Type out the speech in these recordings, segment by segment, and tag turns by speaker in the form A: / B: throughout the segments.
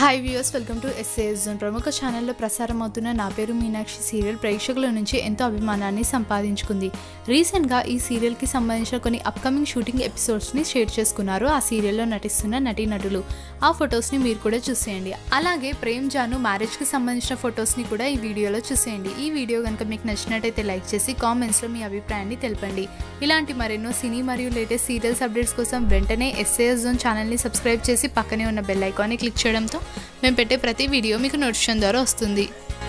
A: hi viewers welcome to SAS zone ప్రముఖ ఛానల్లో ప్రసారం అవుతున్న నా పేరు మీనాక్షి సీరియల్ ప్రేక్షకుల నుంచి ఎంతో అభిమానాన్ని సంపాదించుకుంది రీసెంట్గా ఈ సీరియల్కి సంబంధించిన కొన్ని అప్కమింగ్ షూటింగ్ ఎపిసోడ్స్ని షేర్ చేసుకున్నారు ఆ సీరియల్లో నటిస్తున్న నటీనటులు ఆ ఫొటోస్ని మీరు కూడా చూసేయండి అలాగే ప్రేమ్ జాను మ్యారేజ్కి సంబంధించిన ఫొటోస్ని కూడా ఈ వీడియోలో చూసేయండి ఈ వీడియో కనుక మీకు నచ్చినట్టయితే లైక్ చేసి కామెంట్స్లో మీ అభిప్రాయాన్ని తెలపండి ఇలాంటి మరెన్నో సినీ మరియు లేటెస్ట్ సీరియల్స్ అప్డేట్స్ కోసం వెంటనే ఎస్ఏఎస్ జోన్ ఛానల్ని సబ్స్క్రైబ్ చేసి పక్కనే ఉన్న బెల్ ఐకాన్ని క్లిక్ చేయడంతో మేము పెట్టే ప్రతి వీడియో మీకు నోటిఫికేషన్ ద్వారా వస్తుంది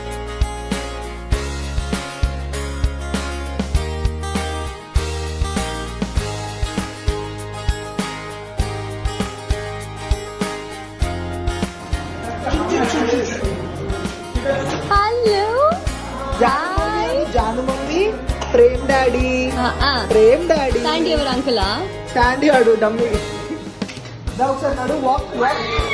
B: hello
C: Janu Janu mummy Prem daddy Prem daddy
B: తాంటి ఎవరు అంకులా
C: స్టాండీ ఆడు డమ్మి దా ఒకసారి నడు వాక్ వాక్